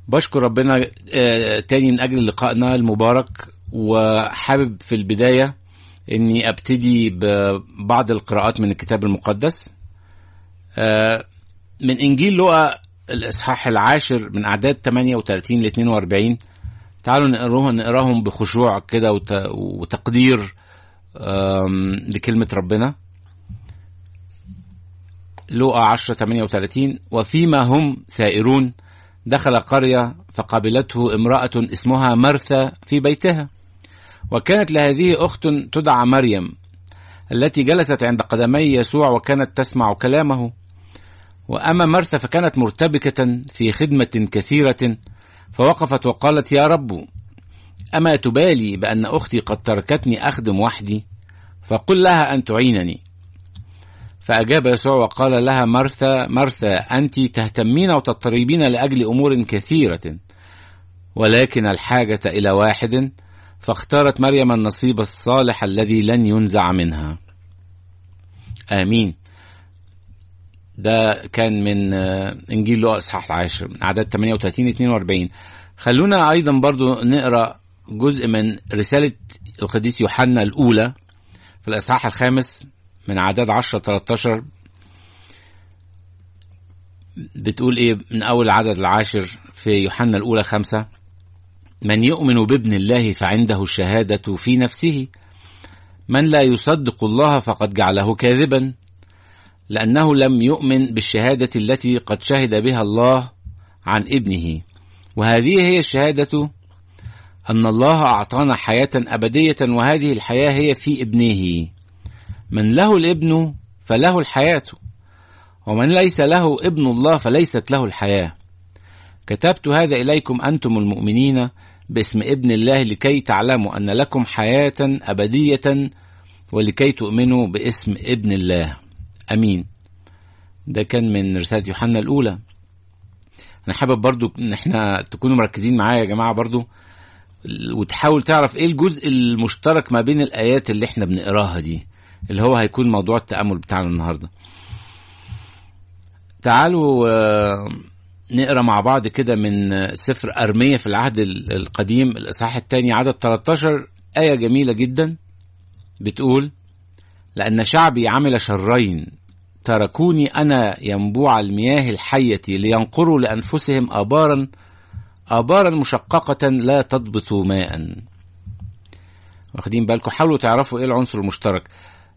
بشكر ربنا آه، تاني من اجل لقائنا المبارك وحابب في البدايه اني ابتدي ببعض القراءات من الكتاب المقدس آه، من انجيل لوقا الاصحاح العاشر من اعداد 38 ل 42 تعالوا نقراهم نقراهم بخشوع كده وت- وتقدير آم، لكلمه ربنا لوقا 10 38 وفيما هم سائرون دخل قرية فقابلته امرأة اسمها مرثا في بيتها وكانت لهذه أخت تدعى مريم التي جلست عند قدمي يسوع وكانت تسمع كلامه وأما مرثا فكانت مرتبكة في خدمة كثيرة فوقفت وقالت يا رب أما تبالي بأن أختي قد تركتني أخدم وحدي فقل لها أن تعينني فأجاب يسوع وقال لها مرثا مرثا أنت تهتمين وتضطربين لأجل أمور كثيرة ولكن الحاجة إلى واحد فاختارت مريم النصيب الصالح الذي لن ينزع منها آمين ده كان من آه، إنجيل لوقا إصحاح العاشر من أعداد 38 42 خلونا أيضا برضو نقرأ جزء من رسالة القديس يوحنا الأولى في الإصحاح الخامس من أعداد 10 13 بتقول إيه من أول العدد العاشر في يوحنا الأولى خمسة من يؤمن بابن الله فعنده الشهادة في نفسه من لا يصدق الله فقد جعله كاذبا لأنه لم يؤمن بالشهادة التي قد شهد بها الله عن ابنه وهذه هي الشهادة أن الله أعطانا حياة أبدية وهذه الحياة هي في ابنه من له الابن فله الحياة ومن ليس له ابن الله فليست له الحياة كتبت هذا إليكم أنتم المؤمنين باسم ابن الله لكي تعلموا أن لكم حياة أبدية ولكي تؤمنوا باسم ابن الله أمين ده كان من رسالة يوحنا الأولى أنا حابب برضو إن احنا تكونوا مركزين معايا يا جماعة برضو وتحاول تعرف ايه الجزء المشترك ما بين الآيات اللي احنا بنقراها دي اللي هو هيكون موضوع التأمل بتاعنا النهارده. تعالوا آه، نقرا مع بعض كده من آه، سفر أرمية في العهد ال- القديم الإصحاح الثاني عدد 13 آية جميلة جدا بتقول لأن شعبي عمل شرين تركوني أنا ينبوع المياه الحية لينقروا لأنفسهم آبارا آبارا مشققة لا تضبط ماء واخدين بالكم حاولوا تعرفوا ايه العنصر المشترك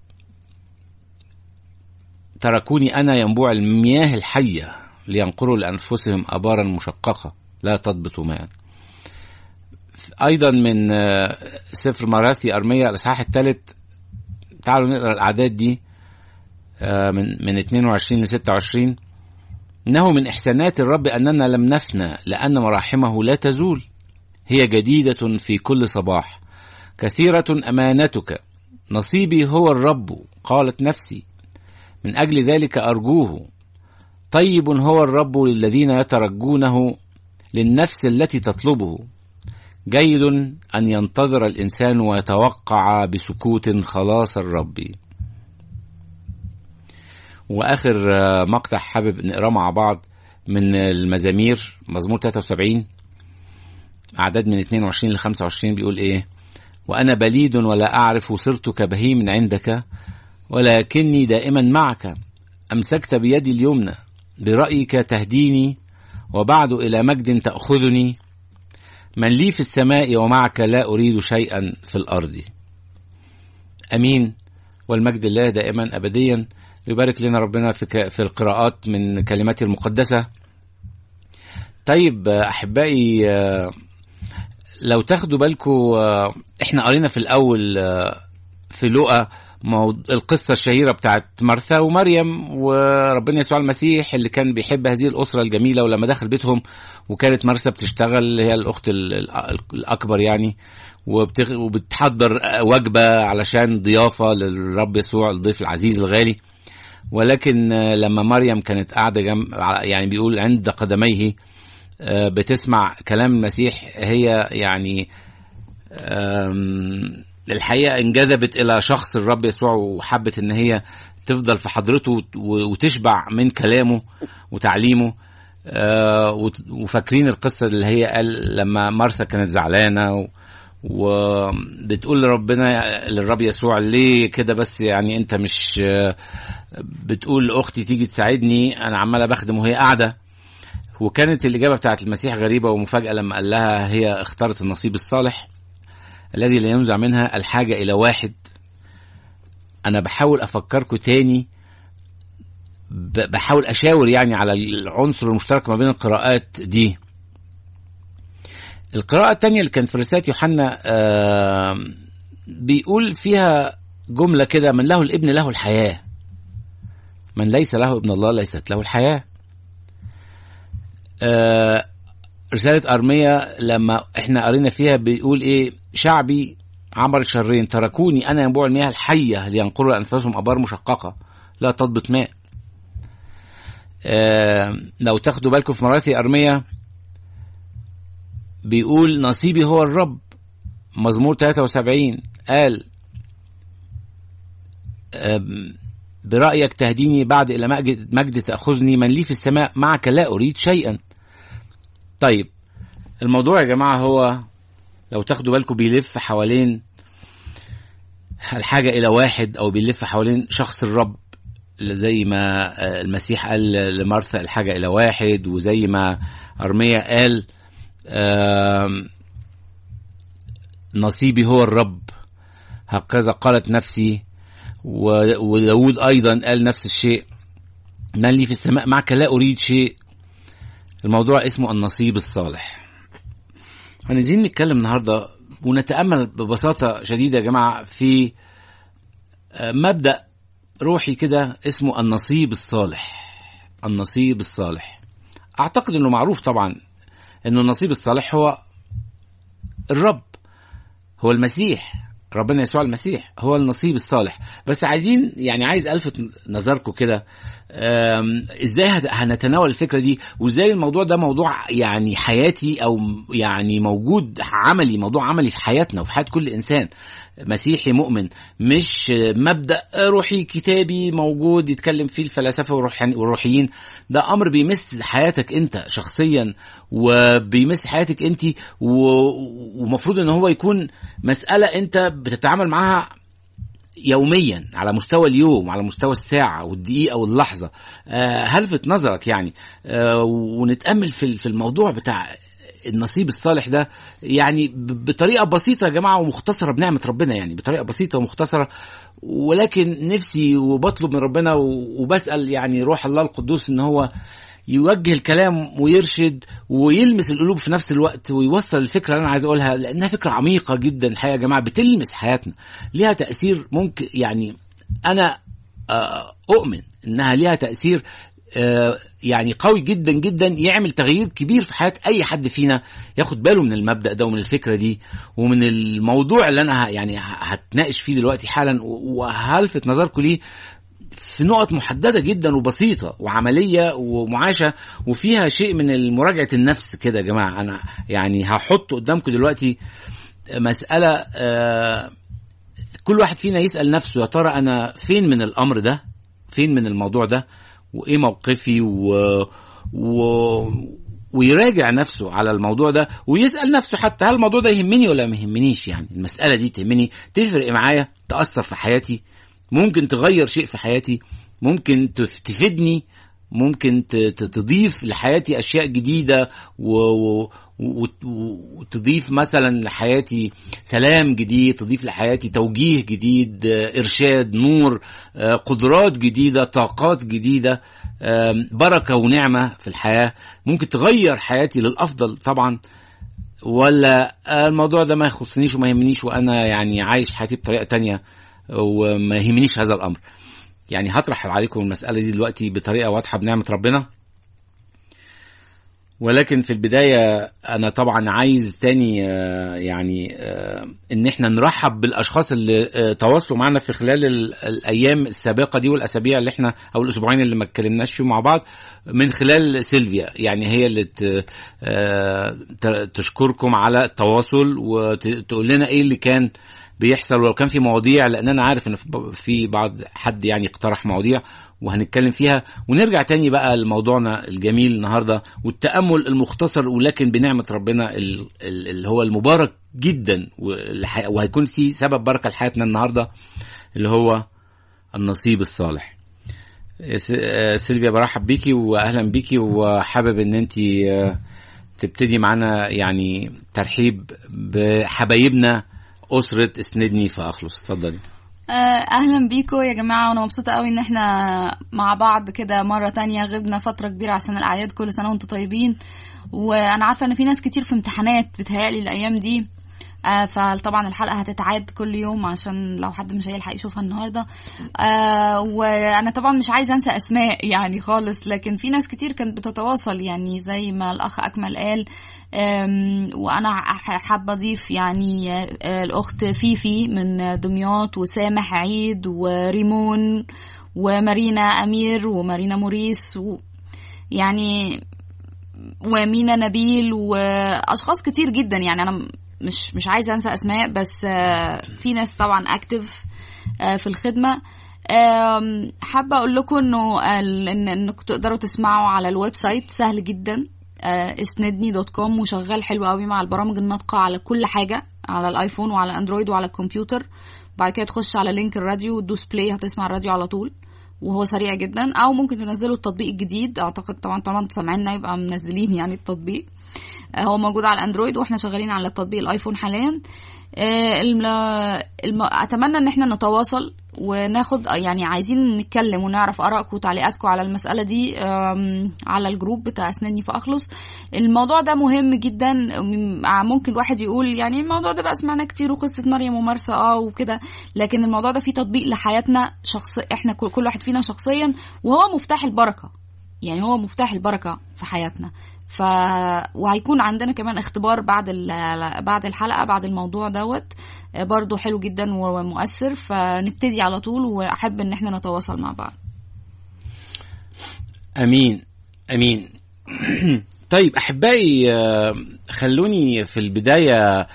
تركوني انا ينبوع المياه الحيه لينقروا لانفسهم ابارا مشققه لا تضبط ماء ايضا من آه، سفر مراثي ارميه الاصحاح الثالث تعالوا نقرا الاعداد دي آه، من من 22 ل 26 انه من احسانات الرب اننا لم نفنى لان مراحمه لا تزول هي جديده في كل صباح كثيره امانتك نصيبي هو الرب قالت نفسي من اجل ذلك ارجوه طيب هو الرب للذين يترجونه للنفس التي تطلبه جيد ان ينتظر الانسان ويتوقع بسكوت خلاص الرب واخر آه، مقطع حابب نقراه مع بعض من المزامير مزمور 73 اعداد من 22 ل 25 بيقول ايه وانا بليد ولا اعرف صرت كبهيم عندك ولكني دائما معك امسكت بيدي اليمنى برايك تهديني وبعد الى مجد تاخذني من لي في السماء ومعك لا اريد شيئا في الارض امين والمجد الله دائما ابديا يبارك لنا ربنا في ك- في القراءات من كلماته المقدسه طيب آه، احبائي آه، لو تاخدوا بالكم آه، احنا قرينا في الاول آه، في لقا مو- القصه الشهيره بتاعت مرثا ومريم وربنا يسوع المسيح اللي كان بيحب هذه الاسره الجميله ولما دخل بيتهم وكانت مرثا بتشتغل اللي هي الاخت ال- ال- الاكبر يعني وبتغ... وبتحضر وجبه علشان ضيافه للرب يسوع الضيف العزيز الغالي ولكن آه، لما مريم كانت قاعده جنب يعني بيقول عند قدميه آه، بتسمع كلام المسيح هي يعني آم، الحقيقه انجذبت الى شخص الرب يسوع وحبت ان هي تفضل في حضرته وت- وتشبع من كلامه وتعليمه آه، وت- وفاكرين القصة اللي هي قال لما مارثا كانت زعلانة و- وبتقول لربنا للرب يسوع ليه كده بس يعني انت مش آه، بتقول لاختي تيجي تساعدني انا عماله بخدم وهي قاعده وكانت الاجابه بتاعت المسيح غريبه ومفاجاه لما قال لها هي اختارت النصيب الصالح الذي لا ينزع منها الحاجه الى واحد انا بحاول افكركم تاني ب- بحاول اشاور يعني على العنصر المشترك ما بين القراءات دي القراءة التانية اللي كانت في رسالة يوحنا آه، بيقول فيها جملة كده من له الابن له الحياة من ليس له ابن الله ليست له الحياة آه، رسالة أرمية لما احنا قرينا فيها بيقول ايه شعبي عمل شرين تركوني أنا ينبوع المياه الحية لينقروا أنفسهم أبار مشققة لا تضبط ماء آه، لو تاخدوا بالكم في مراتي أرمية بيقول نصيبي هو الرب مزمور 73 قال آم، برأيك تهديني بعد إلى مجد, مجد تأخذني من لي في السماء معك لا أريد شيئا طيب الموضوع يا جماعة هو لو تاخدوا بالكم بيلف حوالين الحاجة إلى واحد أو بيلف حوالين شخص الرب زي ما آه، المسيح قال لمارثا الحاجة إلى واحد وزي ما أرميا قال آم، نصيبي هو الرب هكذا قالت نفسي و- وداود أيضا قال نفس الشيء من لي في السماء معك لا أريد شيء الموضوع اسمه النصيب الصالح عايزين نتكلم النهارده ونتامل ببساطه شديده يا جماعه في آه، مبدا روحي كده اسمه النصيب الصالح النصيب الصالح اعتقد انه معروف طبعا انه النصيب الصالح هو الرب هو المسيح ربنا يسوع المسيح هو النصيب الصالح بس عايزين يعني عايز الفت نظركم كده آم، ازاي هت- هنتناول الفكره دي وازاي الموضوع ده موضوع يعني حياتي او يعني موجود عملي موضوع عملي في حياتنا وفي حياه كل انسان مسيحي مؤمن مش مبدا روحي كتابي موجود يتكلم فيه الفلاسفه والروحيان- والروحيين ده امر بيمس حياتك انت شخصيا وبيمس حياتك انت و- ومفروض ان هو يكون مساله انت بتتعامل معاها يوميا على مستوى اليوم على مستوى الساعة والدقيقة واللحظة آه، هلفت نظرك يعني آه، ونتأمل في في الموضوع بتاع النصيب الصالح ده يعني ب- بطريقة بسيطة يا جماعة ومختصرة بنعمة ربنا يعني بطريقة بسيطة ومختصرة ولكن نفسي وبطلب من ربنا و- وبسأل يعني روح الله القدوس ان هو يوجه الكلام ويرشد ويلمس القلوب في نفس الوقت ويوصل الفكره اللي انا عايز اقولها لانها فكره عميقه جدا الحقيقه يا جماعه بتلمس حياتنا ليها تاثير ممكن يعني انا آه، اؤمن انها ليها تاثير آه، يعني قوي جدا جدا يعمل تغيير كبير في حياه اي حد فينا ياخد باله من المبدا ده ومن الفكره دي ومن الموضوع اللي انا ه- يعني ه- هتناقش فيه دلوقتي حالا و- وهلفت نظركم ليه في نقط محدده جدا وبسيطه وعمليه ومعاشه وفيها شيء من مراجعه النفس كده يا جماعه انا يعني هحط قدامكم دلوقتي مساله آه، كل واحد فينا يسال نفسه يا ترى انا فين من الامر ده فين من الموضوع ده وايه موقفي و... و... ويراجع نفسه على الموضوع ده ويسال نفسه حتى هل الموضوع ده يهمني ولا ما يهمنيش يعني المساله دي تهمني تفرق معايا تاثر في حياتي ممكن تغير شيء في حياتي ممكن تف- تفيدني ممكن ت- ت- تضيف لحياتي اشياء جديده و... و... وت- وتضيف مثلا لحياتي سلام جديد تضيف لحياتي توجيه جديد آه، ارشاد نور آه، قدرات جديده طاقات جديده آم، بركه ونعمه في الحياه ممكن تغير حياتي للافضل طبعا ولا آه، الموضوع ده ما يخصنيش وما يهمنيش وانا يعني عايش حياتي بطريقه تانية وما يهمنيش هذا الامر يعني هطرح عليكم المساله دي دلوقتي بطريقه واضحه بنعمه ربنا ولكن في البداية أنا طبعا عايز تاني آه، يعني آه، إن إحنا نرحب بالأشخاص اللي آه، تواصلوا معنا في خلال ال- الأيام السابقة دي والأسابيع اللي إحنا أو الأسبوعين اللي ما اتكلمناش فيهم مع بعض من خلال سيلفيا يعني هي اللي ت- آه، ت- تشكركم على التواصل وتقول لنا إيه اللي كان بيحصل ولو كان في مواضيع لان انا عارف ان في بعض حد يعني اقترح مواضيع وهنتكلم فيها ونرجع تاني بقى لموضوعنا الجميل النهارده والتامل المختصر ولكن بنعمه ربنا اللي هو المبارك جدا وهيكون في سبب بركه لحياتنا النهارده اللي هو النصيب الصالح سيلفيا برحب بيكي واهلا بيكي وحابب ان انت تبتدي معانا يعني ترحيب بحبايبنا اسره اسندني فاخلص اتفضلي اهلا بيكم يا جماعه وانا مبسوطه قوي ان احنا مع بعض كده مره تانية غبنا فتره كبيره عشان الاعياد كل سنه وانتم طيبين وانا عارفه ان في ناس كتير في امتحانات بتهيالي الايام دي آه فطبعا الحلقه هتتعاد كل يوم عشان لو حد مش هيلحق يشوفها النهارده آه وانا طبعا مش عايزه انسى اسماء يعني خالص لكن في ناس كتير كانت بتتواصل يعني زي ما الاخ اكمل قال وانا حابه اضيف يعني آه الاخت فيفي من دمياط وسامح عيد وريمون ومارينا امير ومارينا موريس و يعني ومينا نبيل واشخاص كتير جدا يعني انا مش مش عايزه انسى اسماء بس في ناس طبعا اكتف في الخدمه حابه اقول لكم انه ان انكم تقدروا تسمعوا على الويب سايت سهل جدا اسندني دوت كوم وشغال حلو قوي مع البرامج الناطقه على كل حاجه على الايفون وعلى اندرويد وعلى الكمبيوتر بعد كده تخش على لينك الراديو وتدوس بلاي هتسمع الراديو على طول وهو سريع جدا او ممكن تنزلوا التطبيق الجديد اعتقد طبعا طالما انتوا سامعيننا يبقى منزلين يعني التطبيق هو موجود على الاندرويد واحنا شغالين على التطبيق الايفون حاليا الم... اتمنى ان احنا نتواصل وناخد يعني عايزين نتكلم ونعرف ارائكم وتعليقاتكم على المساله دي على الجروب بتاع اسناني فاخلص الموضوع ده مهم جدا ممكن الواحد يقول يعني الموضوع ده بقى سمعنا كتير وقصه مريم ومرسى اه وكده لكن الموضوع ده فيه تطبيق لحياتنا شخص احنا كل واحد فينا شخصيا وهو مفتاح البركه يعني هو مفتاح البركه في حياتنا ف وهيكون عندنا كمان اختبار بعد بعد الحلقه بعد الموضوع دوت برضو حلو جدا ومؤثر فنبتدي على طول واحب ان احنا نتواصل مع بعض امين امين طيب احبائي خلوني في البدايه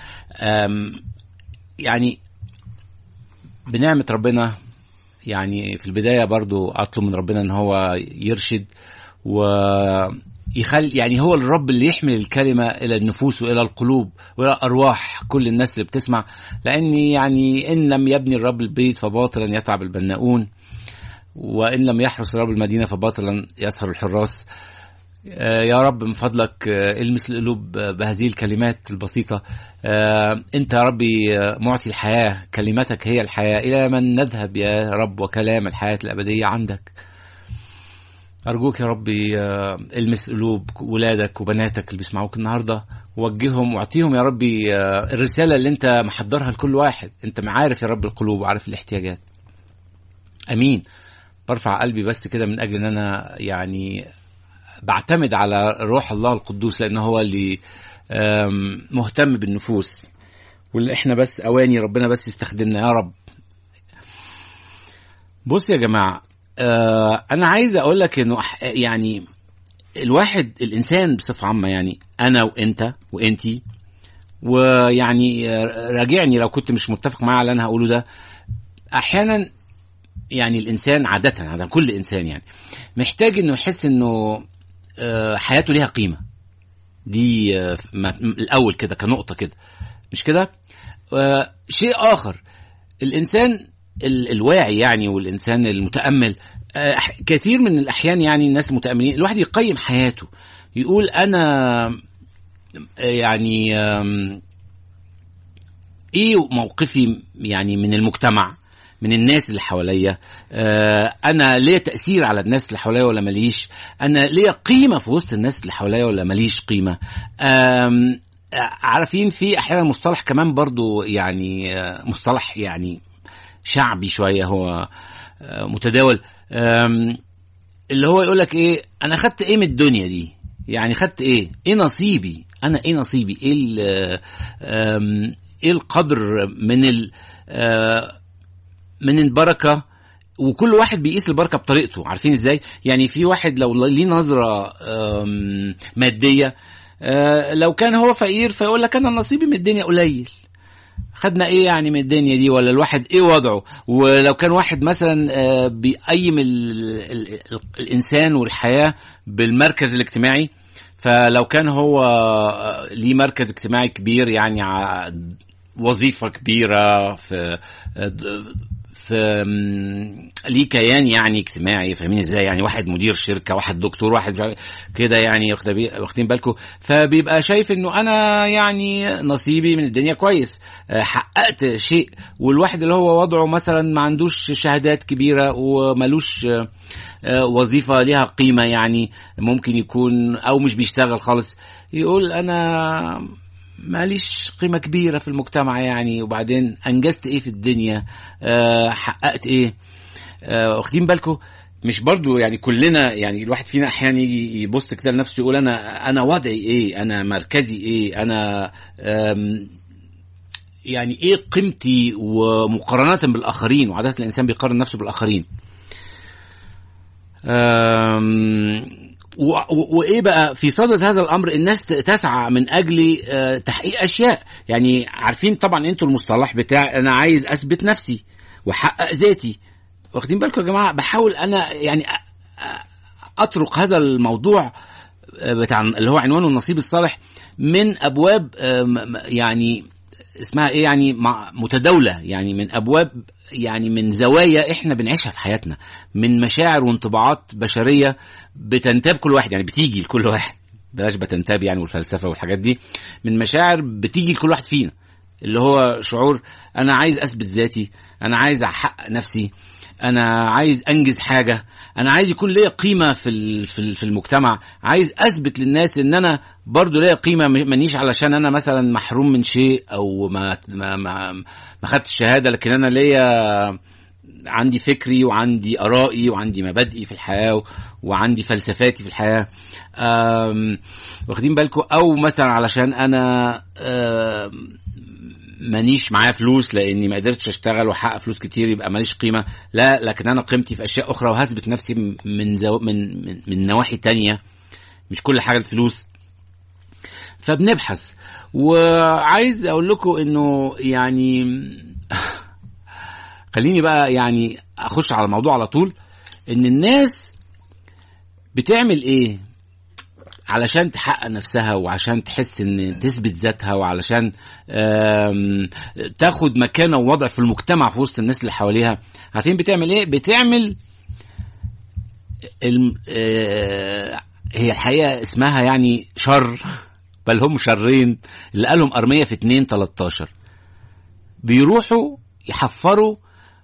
يعني بنعمه ربنا يعني في البدايه برضو اطلب من ربنا ان هو يرشد و يخلي يعني هو الرب اللي يحمل الكلمة إلى النفوس وإلى القلوب وإلى أرواح كل الناس اللي بتسمع لأن يعني إن لم يبني الرب البيت فباطلا يتعب البناؤون وإن لم يحرس الرب المدينة فباطلا يسهر الحراس يا رب من فضلك المس القلوب بهذه الكلمات البسيطة أنت يا ربي معطي الحياة كلمتك هي الحياة إلى من نذهب يا رب وكلام الحياة الأبدية عندك أرجوك يا ربي المس قلوب ولادك وبناتك اللي بيسمعوك النهاردة وجههم واعطيهم يا ربي الرسالة اللي أنت محضرها لكل واحد أنت عارف يا رب القلوب وعارف الاحتياجات أمين برفع قلبي بس كده من أجل أن أنا يعني بعتمد على روح الله القدوس لأنه هو اللي مهتم بالنفوس واللي احنا بس أواني ربنا بس يستخدمنا يا رب بص يا جماعة آه انا عايز اقول لك انه يعني الواحد الانسان بصفه عامه يعني انا وانت وانتي ويعني راجعني لو كنت مش متفق معايا على اللي انا هقوله ده احيانا يعني الانسان عاده عاده كل انسان يعني محتاج انه يحس انه آه حياته ليها قيمه دي آه الاول كده كنقطه كده مش كده شيء اخر الانسان الواعي يعني والانسان المتامل كثير من الاحيان يعني الناس المتاملين الواحد يقيم حياته يقول انا يعني ايه موقفي يعني من المجتمع من الناس اللي حواليا انا ليا تاثير على الناس اللي حواليا ولا ماليش انا ليا قيمه في وسط الناس اللي حواليا ولا ماليش قيمه عارفين في احيانا مصطلح كمان برضو يعني مصطلح يعني شعبي شويه هو متداول اللي هو يقول لك ايه انا خدت ايه من الدنيا دي يعني خدت ايه ايه نصيبي انا ايه نصيبي ايه ايه القدر من ال من البركه وكل واحد بيقيس البركه بطريقته عارفين ازاي يعني في واحد لو ليه نظره ماديه لو كان هو فقير فيقول لك انا نصيبي من الدنيا قليل خدنا ايه يعني من الدنيا دي ولا الواحد ايه وضعه ولو كان واحد مثلا آه، بيقيم ال ال ال الانسان والحياه بالمركز الاجتماعي فلو كان هو آه، ليه مركز اجتماعي كبير يعني ع- وظيفه كبيره في آه، في م، ليه كيان يعني اجتماعي فاهمين ازاي يعني واحد مدير شركه واحد دكتور واحد مش عارف كده يعني واخد بي- واخدين بالكم فبيبقى شايف انه انا يعني نصيبي من الدنيا كويس آه، حققت شيء والواحد اللي هو وضعه مثلا ما عندوش شهادات كبيره وملوش آه، آه، وظيفه ليها قيمه يعني ممكن يكون او مش بيشتغل خالص يقول انا ماليش قيمة كبيرة في المجتمع يعني وبعدين أنجزت إيه في الدنيا أه حققت إيه أه واخدين بالكم مش برضو يعني كلنا يعني الواحد فينا احيانا يجي يبص كده لنفسه يقول انا انا وضعي ايه انا مركزي ايه انا أم، يعني ايه قيمتي ومقارنة بالاخرين وعادة الانسان بيقارن نفسه بالاخرين أم، و- و- وايه بقى في صدد هذا الامر الناس ت- تسعى من اجل آه، تحقيق اشياء يعني عارفين طبعا انتوا المصطلح بتاع انا عايز اثبت نفسي واحقق ذاتي واخدين بالكم يا جماعه بحاول انا يعني أ- أ- اطرق هذا الموضوع آه، بتاع اللي هو عنوانه النصيب الصالح من ابواب آه، م- م- يعني اسمها ايه يعني مع- متداوله يعني من ابواب يعني من زوايا احنا بنعيشها في حياتنا من مشاعر وانطباعات بشريه بتنتاب كل واحد يعني بتيجي لكل واحد بلاش بتنتاب يعني والفلسفه والحاجات دي من مشاعر بتيجي لكل واحد فينا اللي هو شعور انا عايز اثبت ذاتي انا عايز احقق نفسي انا عايز انجز حاجه انا عايز يكون ليا قيمه في ال- في ال- في المجتمع عايز اثبت للناس ان انا برضو ليا قيمه م- مانيش علشان انا مثلا محروم من شيء او ما ما ما, ما خدتش شهاده لكن انا ليا عندي فكري وعندي ارائي وعندي مبادئي في الحياه و- وعندي فلسفاتي في الحياه أم، واخدين بالكم او مثلا علشان انا أم، مانيش معايا فلوس لاني ما قدرتش اشتغل واحقق فلوس كتير يبقى ماليش قيمه لا لكن انا قيمتي في اشياء اخرى وهثبت نفسي م- من زو... من من, من نواحي تانية مش كل حاجه الفلوس فبنبحث وعايز اقول لكم انه يعني خليني بقى يعني اخش على الموضوع على طول ان الناس بتعمل ايه علشان تحقق نفسها وعشان تحس ان تثبت ذاتها وعلشان آم، تاخد مكانه ووضع في المجتمع في وسط الناس اللي حواليها عارفين بتعمل ايه بتعمل الم... آه، هي الحقيقه اسمها يعني شر بل هم شرين اللي قالهم ارميه في 2 13 بيروحوا يحفروا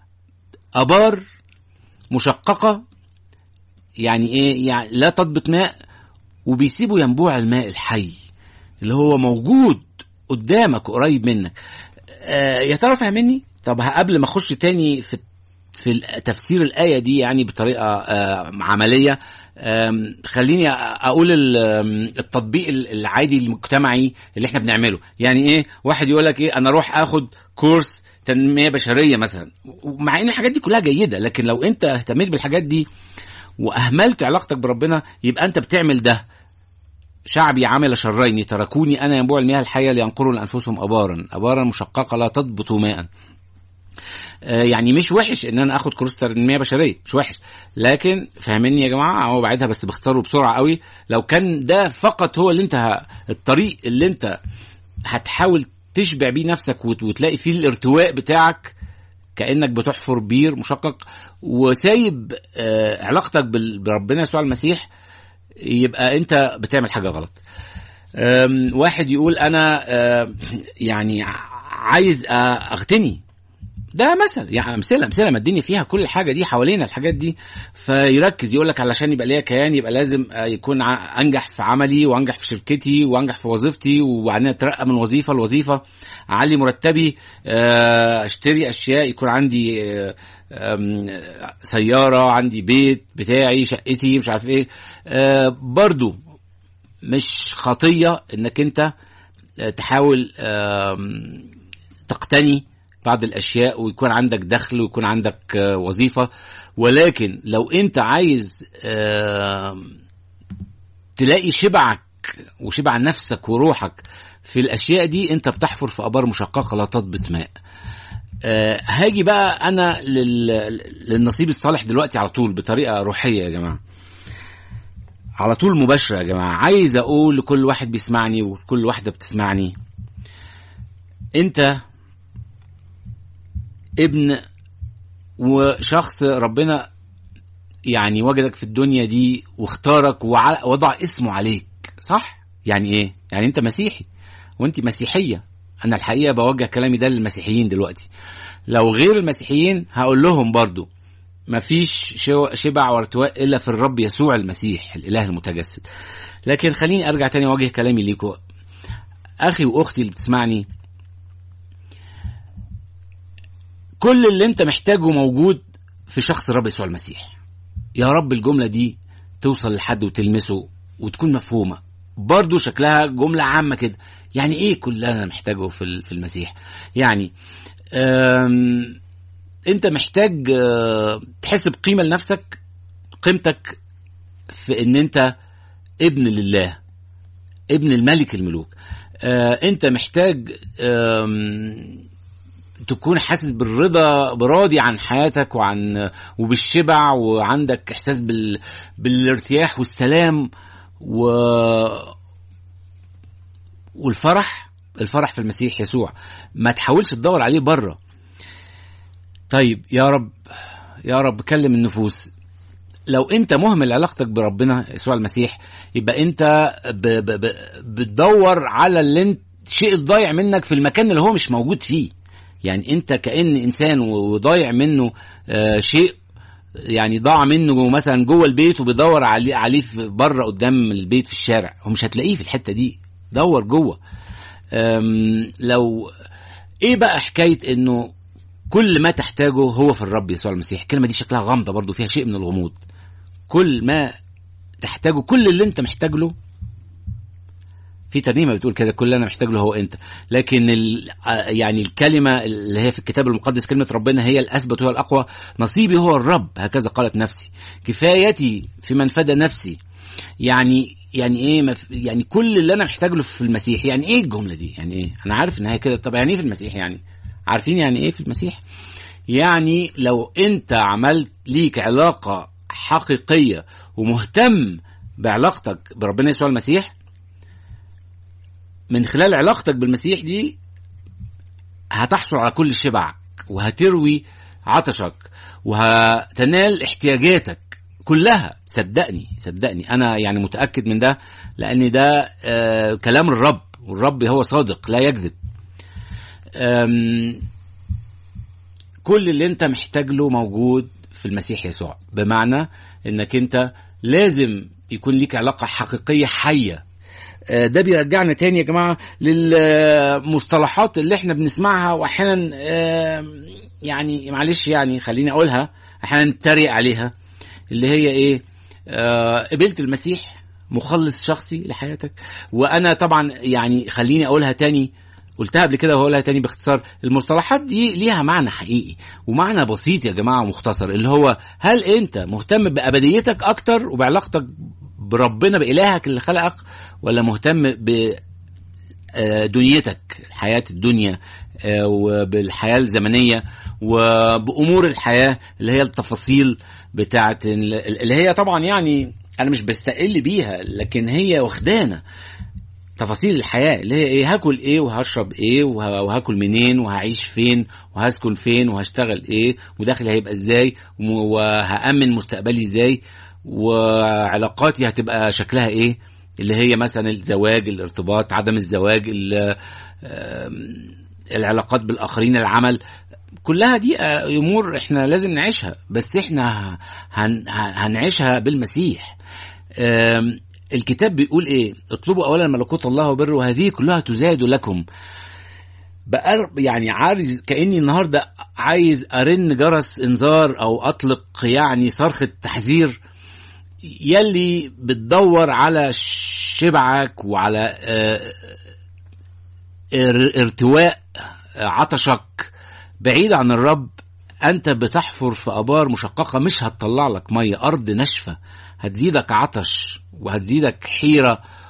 ابار مشققه يعني ايه يعني لا تضبط ماء وبيسيبوا ينبوع الماء الحي اللي هو موجود قدامك قريب منك آه يا ترى فاهمني طب قبل ما اخش تاني في في تفسير الآية دي يعني بطريقة آه عملية آم، خليني أقول ال- آم، التطبيق ال- العادي المجتمعي اللي احنا بنعمله يعني ايه واحد يقول لك ايه انا اروح اخد كورس تنمية بشرية مثلا ومع ان الحاجات دي كلها جيدة لكن لو انت اهتميت بالحاجات دي واهملت علاقتك بربنا يبقى انت بتعمل ده شعبي عمل شرين تركوني انا ينبوع المياه الحيه لينقروا لانفسهم ابارا ابارا مشققه لا تضبط ماء آه، يعني مش وحش ان انا اخد كورس تنميه بشريه مش وحش لكن فاهميني يا جماعه هو بعدها بس بختاره بسرعه قوي لو كان ده فقط هو اللي انت ه- الطريق اللي انت هتحاول تشبع بيه نفسك وت- وتلاقي فيه الارتواء بتاعك كانك بتحفر بير مشقق وسايب آه، علاقتك بال- بربنا يسوع المسيح يبقى انت بتعمل حاجه غلط أم، واحد يقول انا أم، يعني ع- عايز أ- اغتني ده مثل يعني امثله امثله ما الدنيا فيها كل حاجه دي حوالينا الحاجات دي فيركز يقول لك علشان يبقى ليا كيان يبقى لازم آه، يكون ع- انجح في عملي وانجح في شركتي وانجح في وظيفتي وبعدين اترقى من وظيفه لوظيفه اعلي مرتبي آه، اشتري اشياء يكون عندي آه، آم، سياره عندي بيت بتاعي شقتي مش عارف ايه آه، برضو مش خطيه انك انت آه، تحاول آم، تقتني بعض الاشياء ويكون عندك دخل ويكون عندك آه، وظيفه ولكن لو انت عايز آم، تلاقي شبعك وشبع نفسك وروحك في الاشياء دي انت بتحفر في ابار مشققه لا تضبط ماء أه هاجي بقى انا لل... للنصيب الصالح دلوقتي على طول بطريقه روحيه يا جماعه على طول مباشره يا جماعه عايز اقول لكل واحد بيسمعني وكل واحده بتسمعني انت ابن وشخص ربنا يعني وجدك في الدنيا دي واختارك ووضع اسمه عليك صح يعني ايه يعني انت مسيحي وانت مسيحيه انا الحقيقه بوجه كلامي ده للمسيحيين دلوقتي لو غير المسيحيين هقول لهم برضو مفيش شبع وارتواء الا في الرب يسوع المسيح الاله المتجسد لكن خليني ارجع تاني اوجه كلامي ليكم اخي واختي اللي بتسمعني كل اللي انت محتاجه موجود في شخص الرب يسوع المسيح يا رب الجمله دي توصل لحد وتلمسه وتكون مفهومه برضو شكلها جمله عامه كده يعني ايه كل اللي انا محتاجه في في المسيح يعني انت محتاج تحس بقيمه لنفسك قيمتك في ان انت ابن لله ابن الملك الملوك انت محتاج تكون حاسس بالرضا براضي عن حياتك وعن وبالشبع وعندك احساس بال بالارتياح والسلام و والفرح الفرح في المسيح يسوع ما تحاولش تدور عليه بره طيب يا رب يا رب كلم النفوس لو انت مهمل علاقتك بربنا يسوع المسيح يبقى انت ب ب ب بتدور على اللي انت شيء ضايع منك في المكان اللي هو مش موجود فيه يعني انت كان انسان وضايع منه آه شيء يعني ضاع منه مثلا جوه البيت وبيدور عليه عليه بره قدام البيت في الشارع ومش هتلاقيه في الحته دي دور جوه لو ايه بقى حكايه انه كل ما تحتاجه هو في الرب يسوع المسيح الكلمه دي شكلها غامضه برضو فيها شيء من الغموض كل ما تحتاجه كل اللي انت محتاج له في ترنيمه بتقول كده كل اللي انا محتاج له هو انت لكن ال يعني الكلمه اللي هي في الكتاب المقدس كلمه ربنا هي الاثبت وهي الاقوى نصيبي هو الرب هكذا قالت نفسي كفايتي في من فدى نفسي يعني يعني ايه مف... يعني كل اللي انا محتاج له في المسيح يعني ايه الجمله دي يعني ايه انا عارف ان هي كده طب يعني ايه في المسيح يعني عارفين يعني ايه في المسيح يعني لو انت عملت ليك علاقه حقيقيه ومهتم بعلاقتك بربنا يسوع المسيح من خلال علاقتك بالمسيح دي هتحصل على كل شبعك وهتروي عطشك وهتنال احتياجاتك كلها صدقني صدقني انا يعني متاكد من ده لان ده آه كلام الرب والرب هو صادق لا يكذب كل اللي انت محتاج له موجود في المسيح يسوع بمعنى انك انت لازم يكون ليك علاقه حقيقيه حيه ده بيرجعنا تاني يا جماعه للمصطلحات اللي احنا بنسمعها واحيانا يعني معلش يعني خليني اقولها احيانا نتريق عليها اللي هي ايه قبلت المسيح مخلص شخصي لحياتك وانا طبعا يعني خليني اقولها تاني قلتها قبل كده وهقولها تاني باختصار المصطلحات دي ليها معنى حقيقي ومعنى بسيط يا جماعه ومختصر اللي هو هل انت مهتم بابديتك اكتر وبعلاقتك بربنا بإلهك اللي خلقك ولا مهتم بدنيتك حياة الدنيا وبالحياة الزمنية وبأمور الحياة اللي هي التفاصيل بتاعت اللي هي طبعا يعني أنا مش بستقل بيها لكن هي واخدانا تفاصيل الحياة اللي هي ايه هاكل ايه وهشرب ايه وهاكل منين وهعيش فين وهسكن فين وهشتغل ايه ودخلي هيبقى ازاي وهأمن مستقبلي ازاي وعلاقاتي هتبقى شكلها ايه اللي هي مثلا الزواج الارتباط عدم الزواج العلاقات بالاخرين العمل كلها دي امور احنا لازم نعيشها بس احنا هن هنعيشها بالمسيح الكتاب بيقول ايه اطلبوا اولا ملكوت الله وبره وهذه كلها تزاد لكم بقرب يعني عايز كاني النهارده عايز ارن جرس انذار او اطلق يعني صرخه تحذير يلي بتدور على شبعك وعلى ارتواء عطشك بعيد عن الرب انت بتحفر في ابار مشققه مش هتطلع لك ميه ارض ناشفه هتزيدك عطش وهتزيدك حيره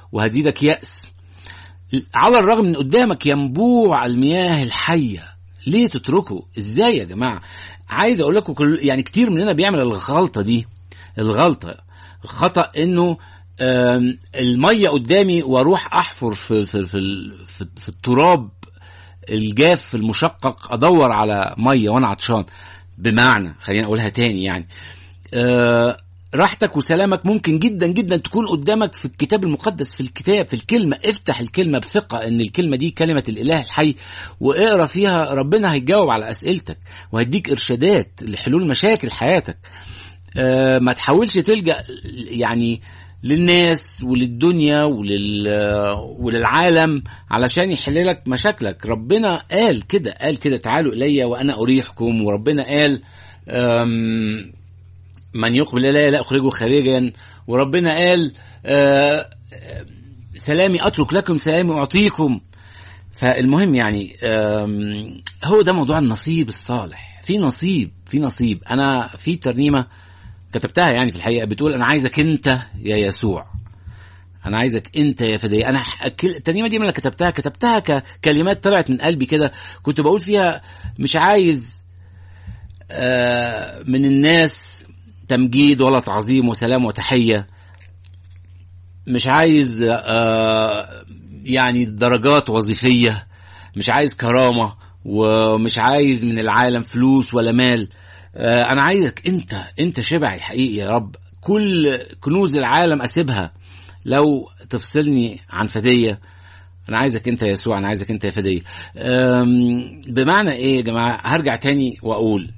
وهزيدك يأس على الرغم من قدامك ينبوع المياه الحية ليه تتركه ازاي يا جماعة عايز اقول لكم كل يعني كتير مننا بيعمل الغلطة دي الغلطة خطأ انه آم، المية قدامي واروح احفر في في في, في, في التراب الجاف المشقق ادور على مية وانا عطشان بمعنى خلينا اقولها تاني يعني آه، راحتك وسلامك ممكن جدا جدا تكون قدامك في الكتاب المقدس في الكتاب في الكلمة افتح الكلمة بثقة ان الكلمة دي كلمة الاله الحي واقرا فيها ربنا هيجاوب على اسئلتك وهيديك ارشادات لحلول مشاكل حياتك آه، ما تحاولش تلجأ يعني للناس وللدنيا ولل وللعالم علشان يحل لك مشاكلك ربنا قال كده قال كده تعالوا الي وانا اريحكم وربنا قال أم من يقبل الي لا اخرجه خارجا وربنا قال آه، آه، سلامي اترك لكم سلامي اعطيكم فالمهم يعني آم، هو ده موضوع النصيب الصالح في نصيب في نصيب انا في ترنيمه كتبتها يعني في الحقيقه بتقول انا عايزك انت يا يسوع انا عايزك انت يا فدي انا ح- كل- الترنيمه دي من اللي كتبتها كتبتها ككلمات طلعت من قلبي كده كنت بقول فيها مش عايز آه، من الناس تمجيد ولا تعظيم وسلام وتحيه مش عايز آه، يعني درجات وظيفيه مش عايز كرامه ومش عايز من العالم فلوس ولا مال آه، انا عايزك انت انت شبعي الحقيقي يا رب كل كنوز العالم اسيبها لو تفصلني عن فديه انا عايزك انت يا يسوع انا عايزك انت يا فديه أم، بمعنى ايه يا جماعه هرجع تاني واقول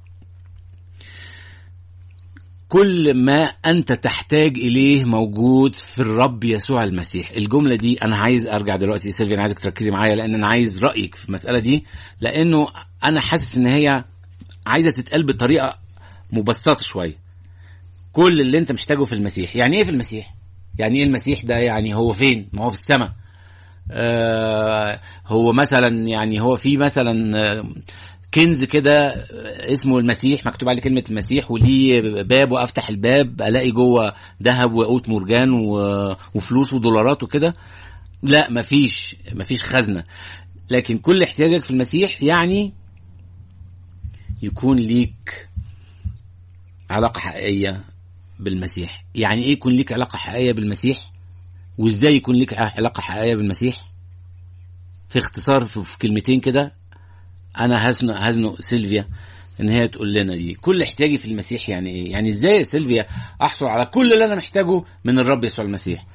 كل ما انت تحتاج اليه موجود في الرب يسوع المسيح الجمله دي انا عايز ارجع دلوقتي سيلفي انا عايزك تركزي معايا لان انا عايز رايك في المساله دي لانه انا حاسس ان هي عايزه تتقال بطريقه مبسطه شويه كل اللي انت محتاجه في المسيح يعني ايه في المسيح يعني ايه المسيح ده يعني هو فين ما هو في السماء آه هو مثلا يعني هو في مثلا آه، كنز كده آه، اسمه المسيح مكتوب عليه كلمة المسيح وليه باب وافتح الباب الاقي جوه ذهب وقوت مرجان و- وفلوس ودولارات وكده لا مفيش مفيش خزنة لكن كل احتياجك في المسيح يعني يكون ليك علاقة حقيقية بالمسيح يعني ايه يكون ليك علاقة حقيقية بالمسيح وازاي يكون ليك علاقة حقيقية بالمسيح في اختصار في في كلمتين كده انا هزنق هزنق سيلفيا ان هي تقول لنا دي كل احتياجي في المسيح يعني ايه يعني ازاي يا سيلفيا احصل على كل اللي انا محتاجه من الرب يسوع المسيح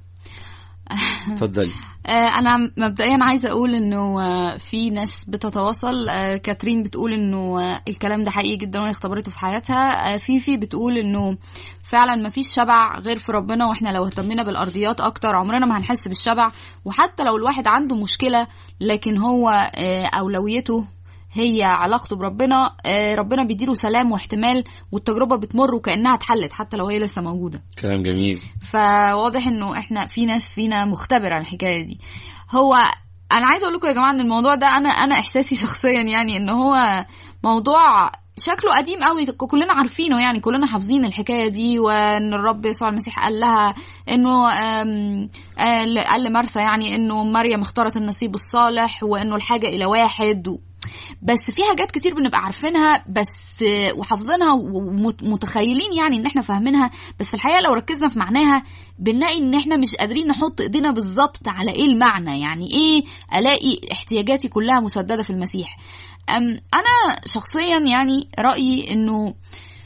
اتفضلي آه، انا مبدئيا عايزه اقول انه آه، في ناس بتتواصل آه، كاترين بتقول انه آه، الكلام ده حقيقي جدا وهي اختبرته في حياتها آه، فيفي بتقول انه فعلا ما فيش شبع غير في ربنا واحنا لو اهتمينا بالارضيات اكتر عمرنا ما هنحس بالشبع وحتى لو الواحد عنده مشكله لكن هو آه، اولويته هي علاقته بربنا آه، ربنا بيديله سلام واحتمال والتجربه بتمر وكانها اتحلت حتى لو هي لسه موجوده كلام جميل فواضح انه احنا في ناس فينا مختبره عن الحكايه دي هو انا عايزه اقول لكم يا جماعه ان الموضوع ده انا انا احساسي شخصيا يعني ان هو موضوع شكله قديم قوي كلنا عارفينه يعني كلنا حافظين الحكايه دي وان الرب يسوع المسيح قال لها انه آم، قال قال لمرثا يعني انه مريم اختارت النصيب الصالح وانه الحاجه الى واحد و... بس في حاجات كتير بنبقى عارفينها بس وحافظينها ومتخيلين يعني ان احنا فاهمينها بس في الحقيقه لو ركزنا في معناها بنلاقي ان احنا مش قادرين نحط ايدينا بالظبط على ايه المعنى يعني ايه الاقي احتياجاتي كلها مسدده في المسيح أم انا شخصيا يعني رايي انه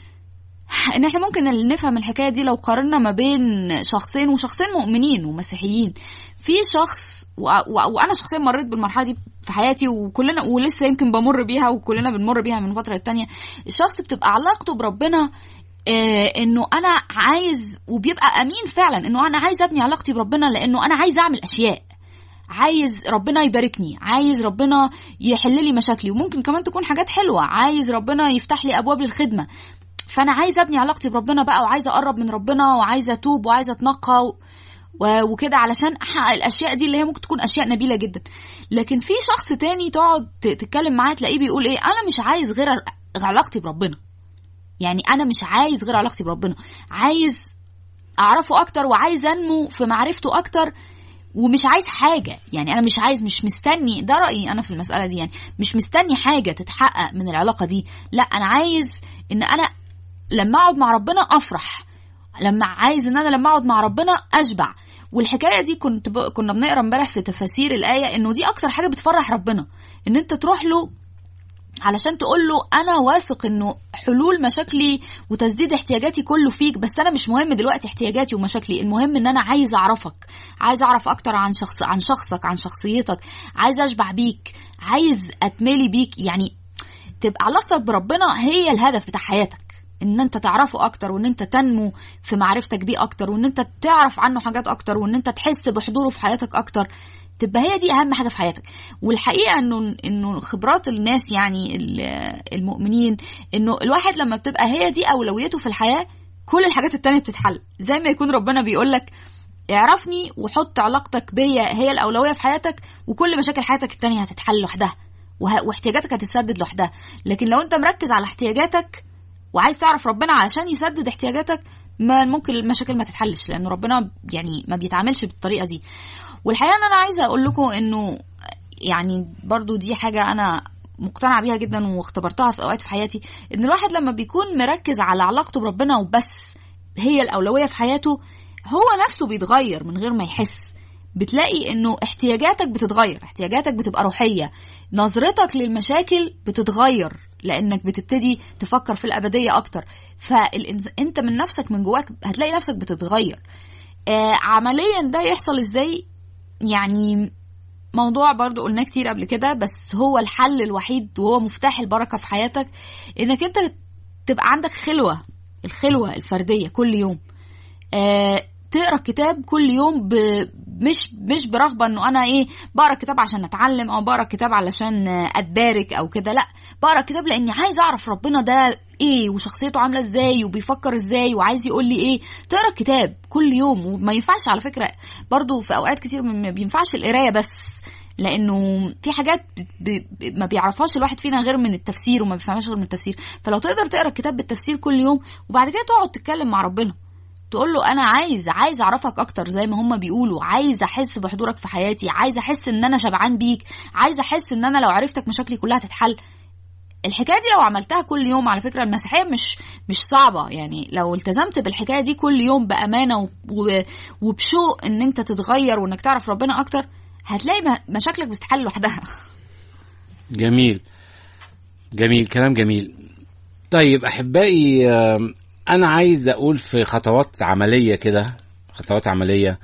ان احنا ممكن نفهم الحكايه دي لو قارنا ما بين شخصين وشخصين مؤمنين ومسيحيين في شخص و... و... وانا شخصيا مريت بالمرحله دي في حياتي وكلنا ولسه يمكن بمر بيها وكلنا بنمر بيها من فتره للتانيه الشخص بتبقى علاقته بربنا آه انه انا عايز وبيبقى امين فعلا انه انا عايز ابني علاقتي بربنا لانه انا عايز اعمل اشياء عايز ربنا يباركني عايز ربنا يحل لي مشاكلي وممكن كمان تكون حاجات حلوه عايز ربنا يفتح لي ابواب للخدمه فانا عايزه ابني علاقتي بربنا بقى وعايزه اقرب من ربنا وعايزه اتوب وعايزه اتنقى و... وكده علشان احقق الاشياء دي اللي هي ممكن تكون اشياء نبيله جدا لكن في شخص تاني تقعد تتكلم معاه تلاقيه بيقول ايه انا مش عايز غير علاقتي بربنا يعني انا مش عايز غير علاقتي بربنا عايز اعرفه اكتر وعايز انمو في معرفته اكتر ومش عايز حاجه يعني انا مش عايز مش مستني ده رايي انا في المساله دي يعني مش مستني حاجه تتحقق من العلاقه دي لا انا عايز ان انا لما اقعد مع ربنا افرح لما عايز ان انا لما اقعد مع ربنا اشبع والحكايه دي كنت ب... كنا بنقرا امبارح في تفاسير الايه انه دي اكتر حاجه بتفرح ربنا ان انت تروح له علشان تقول له انا واثق انه حلول مشاكلي وتسديد احتياجاتي كله فيك بس انا مش مهم دلوقتي احتياجاتي ومشاكلي المهم ان انا عايز اعرفك عايز اعرف اكتر عن شخص عن شخصك عن شخصيتك عايز اشبع بيك عايز اتملي بيك يعني تبقى علاقتك بربنا هي الهدف بتاع حياتك ان انت تعرفه اكتر وان انت تنمو في معرفتك بيه اكتر وان انت تعرف عنه حاجات اكتر وان انت تحس بحضوره في حياتك اكتر تبقى هي دي اهم حاجه في حياتك والحقيقه انه انه خبرات الناس يعني المؤمنين انه الواحد لما بتبقى هي دي اولويته في الحياه كل الحاجات التانية بتتحل زي ما يكون ربنا بيقول لك اعرفني وحط علاقتك بيا هي الاولويه في حياتك وكل مشاكل حياتك التانية هتتحل لوحدها واحتياجاتك هتتسدد لوحدها لكن لو انت مركز على احتياجاتك وعايز تعرف ربنا علشان يسدد احتياجاتك ما ممكن المشاكل ما تتحلش لان ربنا يعني ما بيتعاملش بالطريقه دي والحقيقه ان انا عايزه اقول لكم انه يعني برضو دي حاجه انا مقتنعه بيها جدا واختبرتها في اوقات في حياتي ان الواحد لما بيكون مركز على علاقته بربنا وبس هي الاولويه في حياته هو نفسه بيتغير من غير ما يحس بتلاقي انه احتياجاتك بتتغير احتياجاتك بتبقى روحيه نظرتك للمشاكل بتتغير لانك بتبتدي تفكر في الابديه اكتر فانت من نفسك من جواك هتلاقي نفسك بتتغير آه عمليا ده يحصل ازاي يعني موضوع برضو قلناه كتير قبل كده بس هو الحل الوحيد وهو مفتاح البركه في حياتك انك انت تبقى عندك خلوه الخلوه الفرديه كل يوم آه تقرا كتاب كل يوم ب... مش مش برغبه انه انا ايه بقرا كتاب عشان اتعلم او بقرا كتاب علشان اتبارك او كده لا بقرا كتاب لاني عايز اعرف ربنا ده ايه وشخصيته عامله ازاي وبيفكر ازاي وعايز يقول لي ايه تقرا كتاب كل يوم وما ينفعش على فكره برضو في اوقات كتير ما بينفعش القرايه بس لانه في حاجات ب... ب... ما بيعرفهاش الواحد فينا غير من التفسير وما بيفهمهاش غير من التفسير فلو تقدر تقرا الكتاب بالتفسير كل يوم وبعد كده تقعد تتكلم مع ربنا تقول له انا عايز عايز اعرفك اكتر زي ما هم بيقولوا عايز احس بحضورك في حياتي عايز احس ان انا شبعان بيك عايز احس ان انا لو عرفتك مشاكلي كلها تتحل الحكايه دي لو عملتها كل يوم على فكره المسيحيه مش مش صعبه يعني لو التزمت بالحكايه دي كل يوم بامانه وبشوق ان انت تتغير وانك تعرف ربنا اكتر هتلاقي مشاكلك بتتحل لوحدها جميل جميل كلام جميل طيب احبائي انا عايز اقول في خطوات عمليه كده خطوات عمليه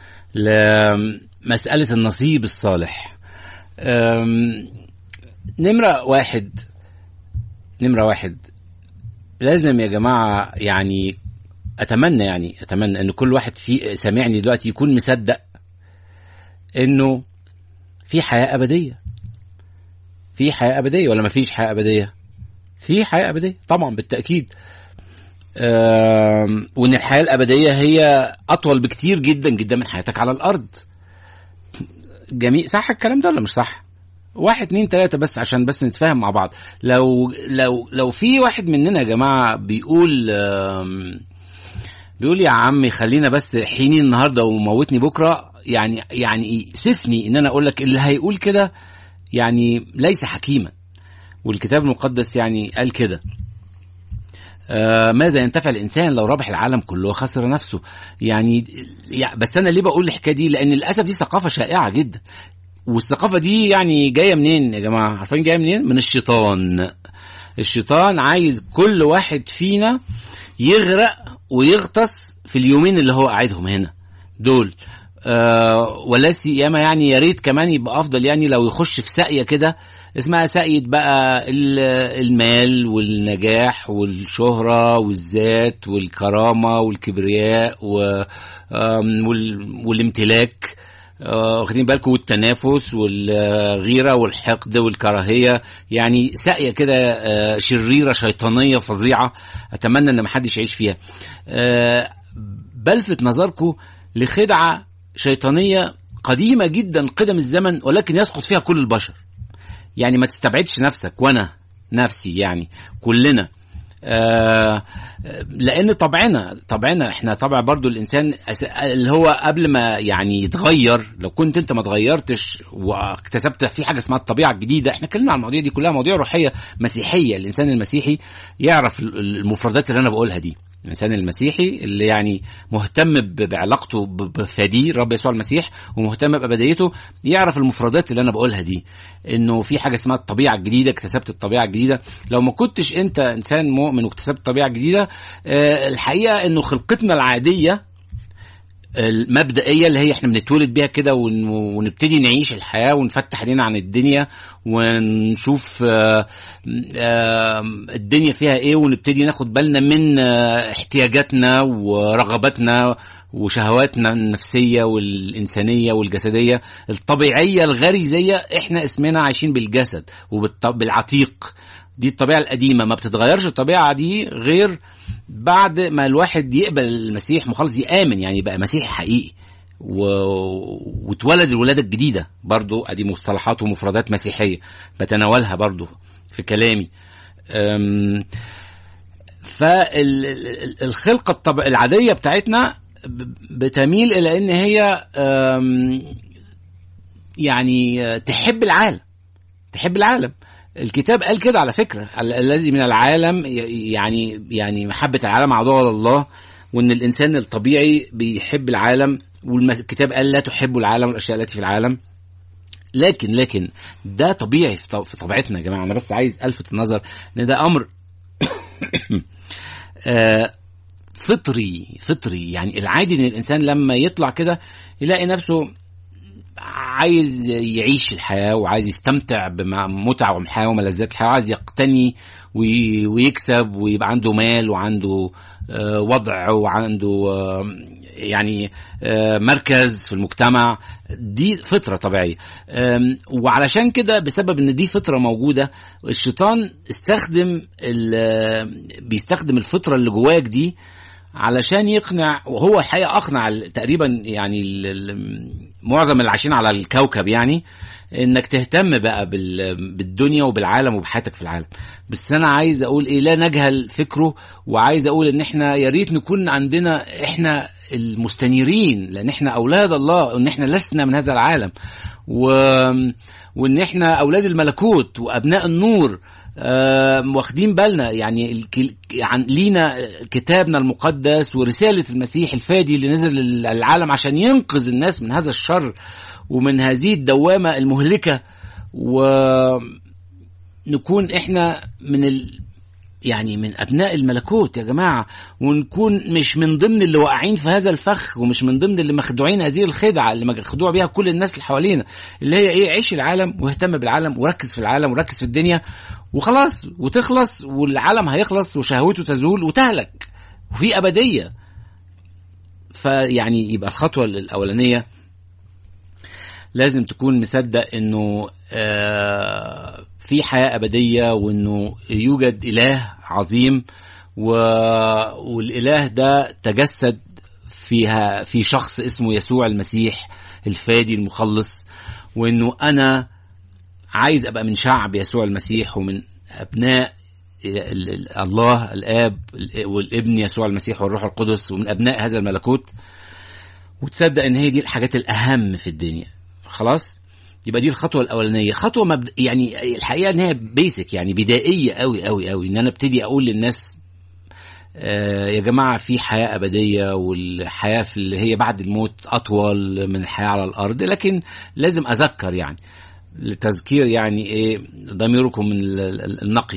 لمساله النصيب الصالح نمره واحد نمره واحد لازم يا جماعه يعني اتمنى يعني اتمنى ان كل واحد في سامعني دلوقتي يكون مصدق انه في حياه ابديه في حياه ابديه ولا ما فيش حياه ابديه في حياه ابديه طبعا بالتاكيد وان الحياه الابديه هي اطول بكتير جدا جدا من حياتك على الارض جميل صح الكلام ده ولا مش صح واحد اتنين تلاتة بس عشان بس نتفاهم مع بعض لو لو لو في واحد مننا يا جماعة بيقول بيقول يا عمي خلينا بس حيني النهاردة وموتني بكرة يعني يعني سفني ان انا اقول لك اللي هيقول كده يعني ليس حكيما والكتاب المقدس يعني قال كده آه ماذا ينتفع الانسان لو ربح العالم كله وخسر نفسه يعني, يعني بس انا ليه بقول الحكايه دي لان للاسف دي ثقافه شائعه جدا والثقافه دي يعني جايه منين يا جماعه عارفين جايه منين من الشيطان الشيطان عايز كل واحد فينا يغرق ويغطس في اليومين اللي هو قاعدهم هنا دول آه ولا سيما يعني يا ريت كمان يبقى افضل يعني لو يخش في ساقيه كده اسمها ساقية بقى المال والنجاح والشهرة والذات والكرامة والكبرياء والامتلاك واخدين بالكم والتنافس والغيرة والحقد والكراهية يعني ساقية كده شريرة شيطانية فظيعة أتمنى أن محدش يعيش فيها بلفت نظركم لخدعة شيطانية قديمة جدا قدم الزمن ولكن يسقط فيها كل البشر يعني ما تستبعدش نفسك وانا نفسي يعني كلنا آه لان طبعنا طبعنا احنا طبع برضو الانسان أس- اللي هو قبل ما يعني يتغير لو كنت انت ما اتغيرتش واكتسبت في حاجه اسمها الطبيعه الجديده احنا اتكلمنا عن المواضيع دي كلها مواضيع روحيه مسيحيه الانسان المسيحي يعرف ال- ال- المفردات اللي انا بقولها دي الانسان المسيحي اللي يعني مهتم ب- بعلاقته ب- بفديه رب يسوع المسيح ومهتم بابديته يعرف المفردات اللي انا بقولها دي انه في حاجه اسمها الطبيعه الجديده اكتسبت الطبيعه الجديده لو ما كنتش انت انسان مؤمن واكتسبت الطبيعه الجديده آه، الحقيقه انه خلقتنا العاديه المبدئيه اللي هي احنا بنتولد بيها كده ون- ونبتدي نعيش الحياه ونفتح عينينا عن الدنيا ونشوف آه، آه، الدنيا فيها ايه ونبتدي ناخد بالنا من آه، احتياجاتنا ورغباتنا وشهواتنا النفسيه والانسانيه والجسديه الطبيعيه الغريزيه احنا اسمنا عايشين بالجسد وبالعتيق دي الطبيعه القديمه ما بتتغيرش الطبيعه دي غير بعد ما الواحد يقبل المسيح مخلص يامن يعني يبقى مسيحي حقيقي و... واتولد الولاده الجديده برضو ادي مصطلحات ومفردات مسيحيه بتناولها برضو في كلامي أم... فالخلقه الطب... العاديه بتاعتنا ب- بتميل الى ان هي أم... يعني تحب العالم تحب العالم الكتاب قال كده على فكره ال- الذي من العالم ي- يعني يعني محبه العالم عدو الله وان الانسان الطبيعي بيحب العالم والكتاب قال لا تحبوا العالم والاشياء التي في العالم لكن لكن ده طبيعي في طب- في طبيعتنا يا جماعه انا بس عايز الفت النظر ان ده امر آه، فطري فطري يعني العادي ان الانسان لما يطلع كده يلاقي نفسه عايز يعيش الحياه وعايز يستمتع بمتع ومحاوى وملذات الحياه وعايز يقتني وي- ويكسب ويبقى عنده مال وعنده آه، وضع وعنده آه، يعني آه، مركز في المجتمع دي فطره طبيعيه آم، وعلشان كده بسبب ان دي فطره موجوده الشيطان استخدم ال- بيستخدم الفطره اللي جواك دي علشان يقنع وهو الحقيقه اقنع ال- تقريبا يعني ال- ال- معظم اللي عايشين على الكوكب يعني انك تهتم بقى بال- بالدنيا وبالعالم وبحياتك في العالم بس انا عايز اقول ايه لا نجهل فكره وعايز اقول ان احنا يا ريت نكون عندنا احنا المستنيرين لان احنا اولاد الله وان احنا لسنا من هذا العالم و... وان احنا اولاد الملكوت وابناء النور آه، واخدين بالنا يعني الك- عن لينا كتابنا المقدس ورسالة المسيح الفادي اللي نزل للعالم عشان ينقذ الناس من هذا الشر ومن هذه الدوامة المهلكة ونكون احنا من ال يعني من ابناء الملكوت يا جماعه ونكون مش من ضمن اللي واقعين في هذا الفخ ومش من ضمن اللي مخدوعين هذه الخدعه اللي مخدوع بيها كل الناس اللي حوالينا اللي هي ايه عيش العالم واهتم بالعالم وركز في العالم وركز في الدنيا وخلاص وتخلص والعالم هيخلص وشهوته تزول وتهلك وفي ابديه فيعني يبقى الخطوه الاولانيه لازم تكون مصدق انه آه في حياه ابديه وانه يوجد اله عظيم و... والاله ده تجسد فيها في شخص اسمه يسوع المسيح الفادي المخلص وانه انا عايز ابقى من شعب يسوع المسيح ومن ابناء ال- ال- الله الاب والابن يسوع المسيح والروح القدس ومن ابناء هذا الملكوت وتصدق ان هي دي الحاجات الاهم في الدنيا خلاص يبقى دي الخطوه الاولانيه خطوه مبد... يعني الحقيقه ان هي بيسك يعني بدائيه قوي قوي قوي ان انا ابتدي اقول للناس آه يا جماعه في حياه ابديه والحياه في اللي هي بعد الموت اطول من الحياه على الارض لكن لازم اذكر يعني لتذكير يعني ايه ضميركم من ال- ال- النقي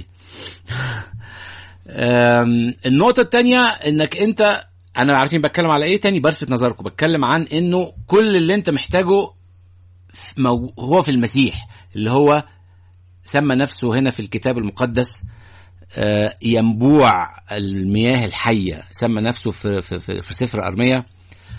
آم، النقطة التانية انك انت انا عارفين بتكلم على ايه تاني بلفت نظركم بتكلم عن انه كل اللي انت محتاجه في- مو- هو في المسيح اللي هو سمى نفسه هنا في الكتاب المقدس آه، ينبوع المياه الحية سمى نفسه في, في, في, في سفر أرمية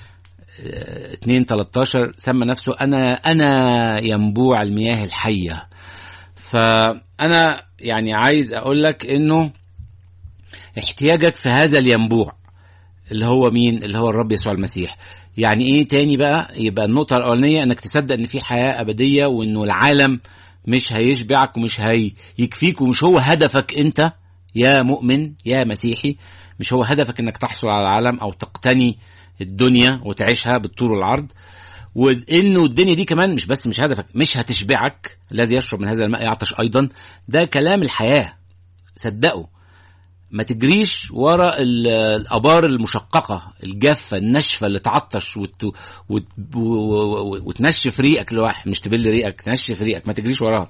2 13 سمى نفسه أنا أنا ينبوع المياه الحية فأنا يعني عايز أقول لك إنه احتياجك في هذا الينبوع اللي هو مين اللي هو الرب يسوع المسيح يعني ايه تاني بقى يبقى النقطة الأولانية انك تصدق ان في حياة أبدية وانه العالم مش هيشبعك ومش هيكفيك ومش هو هدفك انت يا مؤمن يا مسيحي مش هو هدفك انك تحصل على العالم او تقتني الدنيا وتعيشها بالطول والعرض وانه الدنيا دي كمان مش بس مش هدفك مش هتشبعك الذي يشرب من هذا الماء يعطش ايضا ده كلام الحياه صدقوا ما تجريش ورا ال- الابار المشققه الجافه الناشفه اللي تعطش وت... وت... و- و- وتنشف ريقك لوحدك مش تبل ريقك تنشف ريقك ما تجريش وراها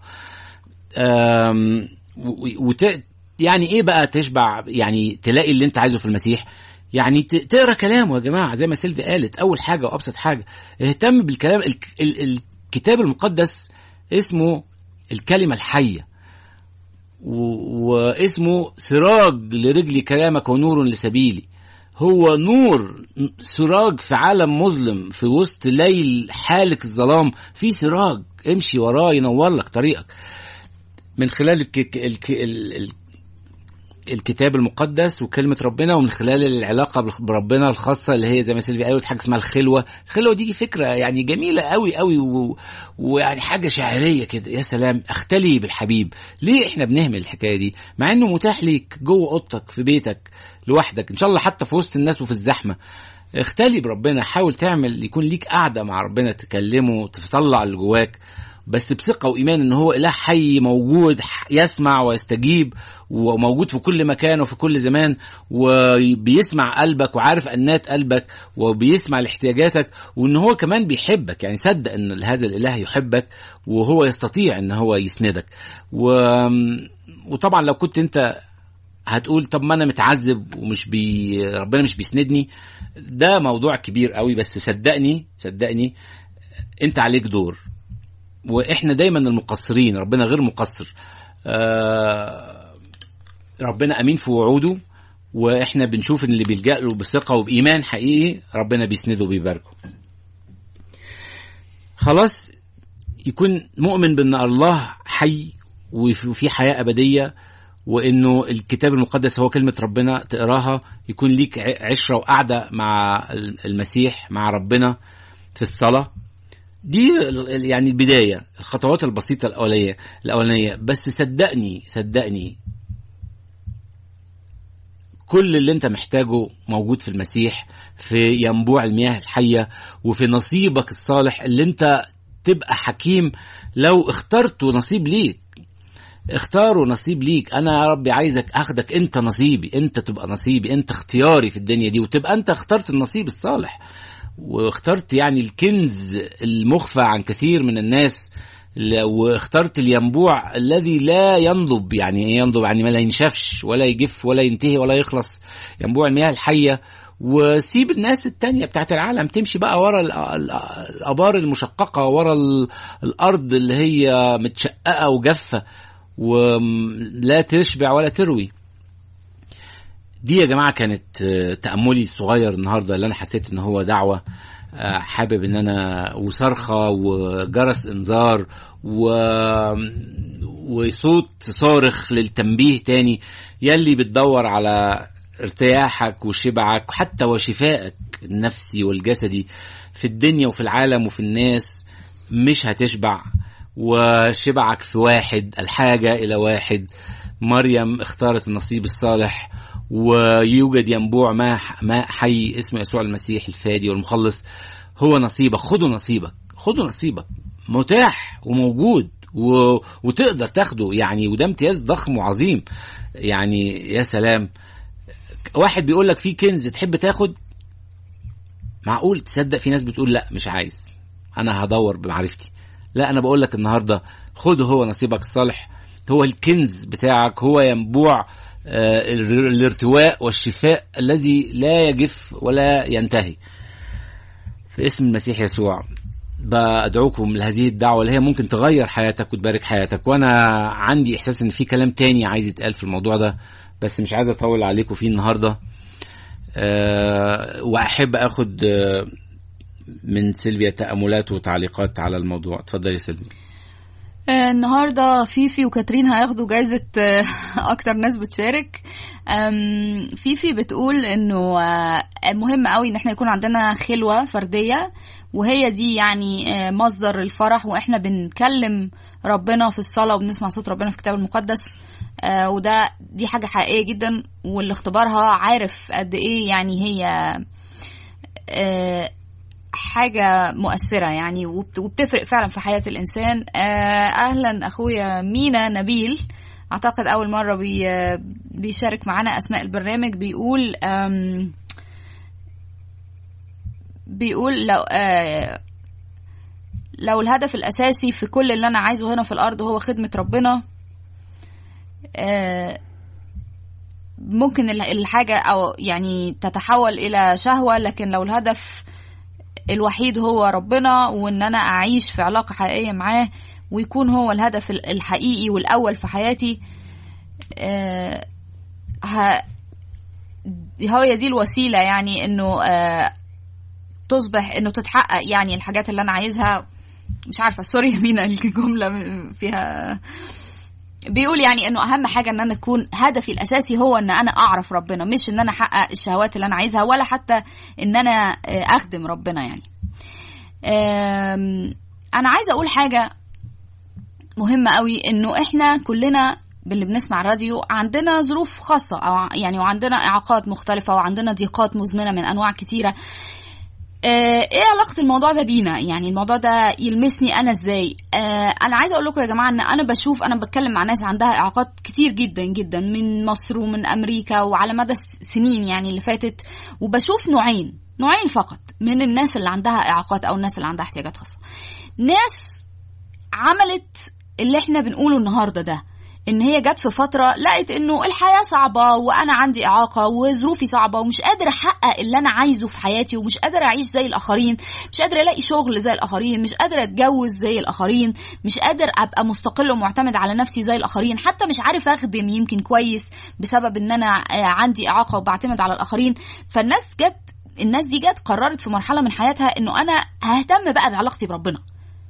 أم... و... وت... يعني ايه بقى تشبع يعني تلاقي اللي انت عايزه في المسيح يعني ت- تقرا كلامه يا جماعه زي ما سيلفي قالت اول حاجه وابسط حاجه اهتم بالكلام ال... ال... الكتاب المقدس اسمه الكلمه الحيه و- واسمه سراج لرجلي كلامك ونور لسبيلي هو نور سراج في عالم مظلم في وسط ليل حالك الظلام في سراج امشي وراه ينور لك طريقك من خلال الك... الك... ال... ال... الكتاب المقدس وكلمة ربنا ومن خلال العلاقة بربنا الخاصة اللي هي زي ما سيلفي قالت حاجة اسمها الخلوة الخلوة دي فكرة يعني جميلة قوي قوي و... ويعني حاجة شاعرية كده يا سلام اختلي بالحبيب ليه احنا بنهمل الحكاية دي مع انه متاح ليك جوه اوضتك في بيتك لوحدك ان شاء الله حتى في وسط الناس وفي الزحمة اختلي بربنا حاول تعمل يكون ليك قعدة مع ربنا تكلمه تطلع اللي جواك بس بثقة وإيمان إن هو إله حي موجود يسمع ويستجيب وموجود في كل مكان وفي كل زمان وبيسمع قلبك وعارف أنات قلبك وبيسمع لاحتياجاتك وإن هو كمان بيحبك يعني صدق إن هذا الإله يحبك وهو يستطيع إن هو يسندك و... وطبعا لو كنت أنت هتقول طب ما انا متعذب ومش بي ربنا مش بيسندني ده موضوع كبير قوي بس صدقني صدقني انت عليك دور واحنا دايما المقصرين ربنا غير مقصر آه ربنا امين في وعوده واحنا بنشوف ان اللي بيلجا له بثقه وبايمان حقيقي ربنا بيسنده وبيباركه خلاص يكون مؤمن بان الله حي وفي حياه ابديه وانه الكتاب المقدس هو كلمه ربنا تقراها يكون ليك عشره وقعده مع المسيح مع ربنا في الصلاه دي يعني البدايه الخطوات البسيطه الاوليه الاولانيه بس صدقني صدقني كل اللي انت محتاجه موجود في المسيح في ينبوع المياه الحيه وفي نصيبك الصالح اللي انت تبقى حكيم لو اخترته نصيب ليك اختاروا نصيب ليك انا يا ربي عايزك اخدك انت نصيبي انت تبقى نصيبي انت اختياري في الدنيا دي وتبقى انت اخترت النصيب الصالح واخترت يعني الكنز المخفى عن كثير من الناس واخترت الينبوع الذي لا ينضب يعني ايه ينضب يعني ما لا ينشفش ولا يجف ولا ينتهي ولا يخلص ينبوع المياه الحيه وسيب الناس التانية بتاعت العالم تمشي بقى ورا الابار المشققه ورا الارض اللي هي متشققه وجافه ولا تشبع ولا تروي دي يا جماعه كانت تاملي الصغير النهارده اللي انا حسيت ان هو دعوه حابب ان انا وصرخه وجرس انذار و... وصوت صارخ للتنبيه تاني يلي بتدور على ارتياحك وشبعك حتى وشفائك النفسي والجسدي في الدنيا وفي العالم وفي الناس مش هتشبع وشبعك في واحد الحاجة إلى واحد مريم اختارت النصيب الصالح ويوجد ينبوع ماء ماء حي اسمه يسوع المسيح الفادي والمخلص هو نصيبك خدوا نصيبك خدوا نصيبك متاح وموجود و... وتقدر تاخده يعني وده امتياز ضخم وعظيم يعني يا سلام واحد بيقول لك في كنز تحب تاخد معقول تصدق في ناس بتقول لا مش عايز انا هدور بمعرفتي لا انا بقول لك النهارده خد هو نصيبك الصالح هو الكنز بتاعك هو ينبوع آه الارتواء والشفاء الذي لا يجف ولا ينتهي في اسم المسيح يسوع بدعوكم لهذه الدعوه اللي هي ممكن تغير حياتك وتبارك حياتك وانا عندي احساس ان في كلام تاني عايز يتقال في الموضوع ده بس مش عايز اطول عليكم فيه النهارده أه واحب اخد من سيلفيا تأملات وتعليقات على الموضوع اتفضلي يا سيلفيا آه، النهارده فيفي وكاترين هياخدوا جايزة آه، أكتر ناس بتشارك أم، فيفي بتقول إنه آه، مهم قوي إن احنا يكون عندنا خلوة فردية وهي دي يعني آه، مصدر الفرح وإحنا بنكلم ربنا في الصلاة وبنسمع صوت ربنا في الكتاب المقدس آه، وده دي حاجة حقيقية جدا واللي اختبارها عارف قد إيه يعني هي آه، حاجة مؤثرة يعني وبت- وبتفرق فعلا في حياة الإنسان آه، أهلا أخويا مينا نبيل أعتقد أول مرة بي بيشارك معنا أثناء البرنامج بيقول آم، بيقول لو آه، لو الهدف الأساسي في كل اللي أنا عايزه هنا في الأرض هو خدمة ربنا آه، ممكن ال- الحاجة أو يعني تتحول إلى شهوة لكن لو الهدف الوحيد هو ربنا وان انا اعيش في علاقه حقيقيه معاه ويكون هو الهدف ال- الحقيقي والاول في حياتي آه، ه- هي دي الوسيله يعني انه آه، تصبح انه تتحقق يعني الحاجات اللي انا عايزها مش عارفه سوري يا مينا الجمله فيها بيقول يعني انه اهم حاجه ان انا تكون هدفي الاساسي هو ان انا اعرف ربنا مش ان انا احقق الشهوات اللي انا عايزها ولا حتى ان انا آه، اخدم ربنا يعني آم، انا عايزه اقول حاجه مهمه قوي انه احنا كلنا باللي بنسمع الراديو عندنا ظروف خاصة أو ع- يعني وعندنا إعاقات مختلفة وعندنا ضيقات مزمنة من أنواع كتيرة آه، ايه علاقة الموضوع ده بينا يعني الموضوع ده يلمسني انا ازاي آه، انا عايزة اقول لكم يا جماعة ان انا بشوف انا بتكلم مع ناس عندها اعاقات كتير جدا جدا من مصر ومن امريكا وعلى مدى السنين يعني اللي فاتت وبشوف نوعين نوعين فقط من الناس اللي عندها اعاقات او الناس اللي عندها احتياجات خاصة ناس عملت اللي احنا بنقوله النهارده ده ان هي جت في فتره لقت انه الحياه صعبه وانا عندي اعاقه وظروفي صعبه ومش قادره احقق اللي انا عايزه في حياتي ومش قادره اعيش زي الاخرين مش قادره الاقي شغل زي الاخرين مش قادره اتجوز زي الاخرين مش قادر ابقى مستقل ومعتمد على نفسي زي الاخرين حتى مش عارف اخدم يمكن كويس بسبب ان انا آه، عندي اعاقه وبعتمد على الاخرين فالناس جت الناس دي جت قررت في مرحله من حياتها انه انا ههتم بقى بعلاقتي بربنا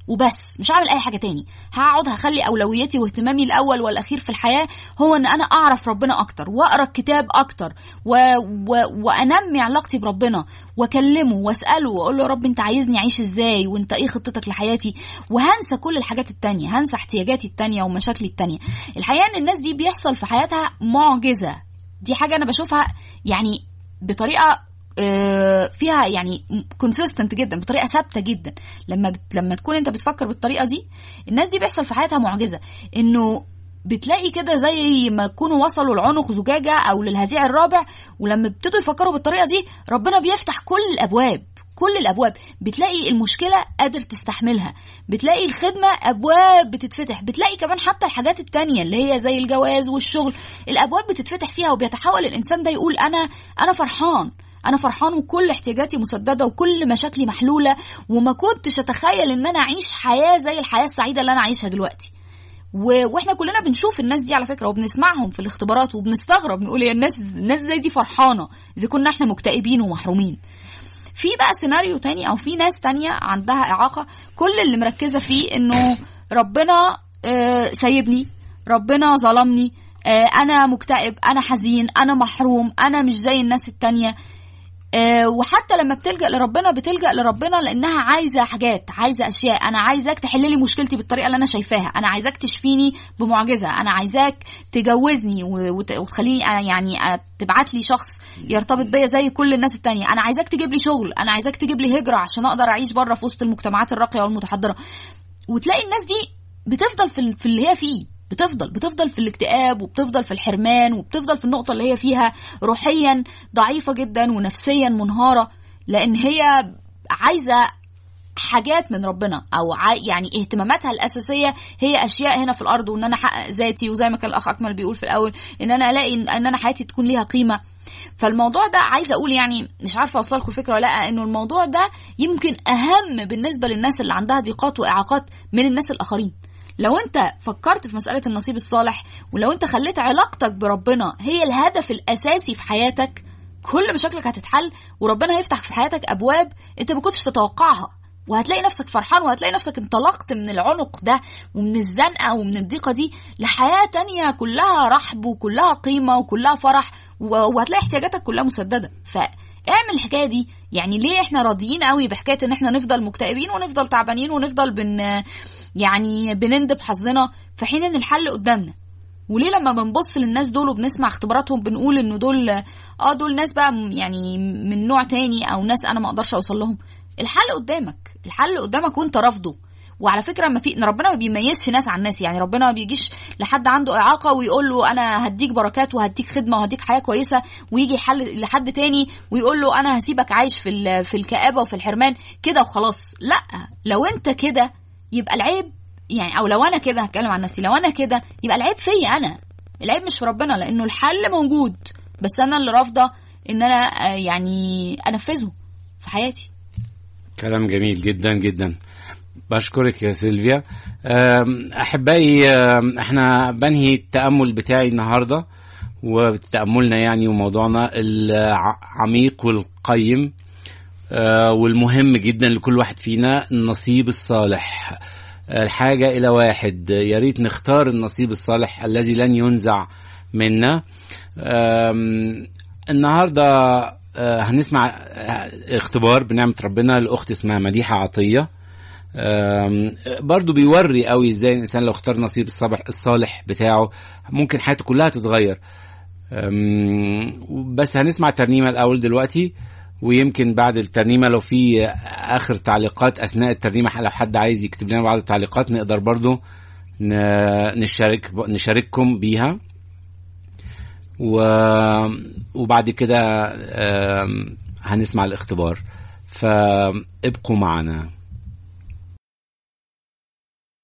وبس مش هعمل اي حاجه تاني هقعد هخلي اولويتي واهتمامي الاول والاخير في الحياه هو ان انا اعرف ربنا اكتر واقرا الكتاب اكتر و... و... وانمي علاقتي بربنا واكلمه واساله واقول له يا رب انت عايزني اعيش ازاي وانت ايه خطتك لحياتي وهنسى كل الحاجات التانية هنسى احتياجاتي التانية ومشاكلي التانية الحقيقه ان الناس دي بيحصل في حياتها معجزه دي حاجه انا بشوفها يعني بطريقه آه، فيها يعني كونسيستنت جدا بطريقه ثابته جدا لما بت... لما تكون انت بتفكر بالطريقه دي الناس دي بيحصل في حياتها معجزه انه بتلاقي كده زي ما يكونوا وصلوا لعنق زجاجه او للهزيع الرابع ولما ابتدوا يفكروا بالطريقه دي ربنا بيفتح كل الابواب كل الابواب بتلاقي المشكله قادر تستحملها بتلاقي الخدمه ابواب بتتفتح بتلاقي كمان حتى الحاجات التانية اللي هي زي الجواز والشغل الابواب بتتفتح فيها وبيتحول الانسان ده يقول انا انا فرحان انا فرحان وكل احتياجاتي مسدده وكل مشاكلي محلوله وما كنتش اتخيل ان انا اعيش حياه زي الحياه السعيده اللي انا عايشها دلوقتي و... واحنا كلنا بنشوف الناس دي على فكره وبنسمعهم في الاختبارات وبنستغرب نقول يا الناس الناس زي دي فرحانه اذا كنا احنا مكتئبين ومحرومين في بقى سيناريو تاني او في ناس تانية عندها اعاقه كل اللي مركزه فيه انه ربنا آه، سايبني ربنا ظلمني آه، انا مكتئب انا حزين انا محروم انا مش زي الناس التانية آه، وحتى لما بتلجأ لربنا بتلجأ لربنا لأنها عايزة حاجات عايزة أشياء أنا عايزاك تحل لي مشكلتي بالطريقة اللي أنا شايفاها أنا عايزاك تشفيني بمعجزة أنا عايزاك تجوزني و- وت- وتخليني أنا يعني آه، تبعت لي شخص يرتبط بيا زي كل الناس التانية أنا عايزاك تجيب لي شغل أنا عايزاك تجيب لي هجرة عشان أقدر أعيش بره في وسط المجتمعات الراقية والمتحضرة وتلاقي الناس دي بتفضل في ال- في اللي هي فيه بتفضل بتفضل في الاكتئاب وبتفضل في الحرمان وبتفضل في النقطة اللي هي فيها روحيا ضعيفة جدا ونفسيا منهارة لأن هي عايزة حاجات من ربنا او عاي- يعني اهتماماتها الاساسيه هي اشياء هنا في الارض وان انا احقق ذاتي وزي ما كان الاخ اكمل بيقول في الاول ان انا الاقي ان إن انا حياتي تكون ليها قيمه فالموضوع ده عايزه اقول يعني مش عارفه اوصل لكم الفكره ولا لا انه الموضوع ده يمكن اهم بالنسبه للناس اللي عندها ضيقات واعاقات من الناس الاخرين لو انت فكرت في مساله النصيب الصالح ولو انت خليت علاقتك بربنا هي الهدف الاساسي في حياتك كل مشاكلك هتتحل وربنا هيفتح في حياتك ابواب انت ما كنتش تتوقعها وهتلاقي نفسك فرحان وهتلاقي نفسك انطلقت من العنق ده ومن الزنقة ومن الضيقة دي لحياة تانية كلها رحب وكلها قيمة وكلها فرح وهتلاقي احتياجاتك كلها مسددة فاعمل الحكاية دي يعني ليه احنا راضيين قوي بحكاية ان احنا نفضل مكتئبين ونفضل تعبانين ونفضل بن يعني بنندب حظنا في حين ان الحل قدامنا وليه لما بنبص للناس دول وبنسمع اختباراتهم بنقول ان دول اه دول ناس بقى يعني من نوع تاني او ناس انا ما اقدرش اوصل لهم الحل قدامك الحل قدامك وانت رافضه وعلى فكره ما في ربنا ما بيميزش ناس عن ناس يعني ربنا ما بيجيش لحد عنده اعاقه ويقول له انا هديك بركات وهديك خدمه وهديك حياه كويسه ويجي حل لحد تاني ويقول له انا هسيبك عايش في في الكآبه وفي الحرمان كده وخلاص لا لو انت كده يبقى العيب يعني او لو انا كده هتكلم عن نفسي لو انا كده يبقى العيب فيا انا العيب مش في ربنا لانه الحل موجود بس انا اللي رافضه ان انا يعني انفذه في حياتي كلام جميل جدا جدا بشكرك يا سيلفيا احبائي احنا بنهي التامل بتاعي النهارده وتاملنا يعني وموضوعنا العميق والقيم والمهم جدا لكل واحد فينا النصيب الصالح الحاجة إلى واحد يا ريت نختار النصيب الصالح الذي لن ينزع منا النهاردة هنسمع اختبار بنعمة ربنا لأخت اسمها مديحة عطية برضو بيوري قوي ازاي الانسان لو اختار نصيب الصالح الصالح بتاعه ممكن حياته كلها تتغير بس هنسمع الترنيمه الاول دلوقتي ويمكن بعد الترنيمة لو في آخر تعليقات أثناء الترنيمة لو حد عايز يكتب لنا بعض التعليقات نقدر برضو نشارك نشارككم بيها و وبعد كده هنسمع الاختبار فابقوا معنا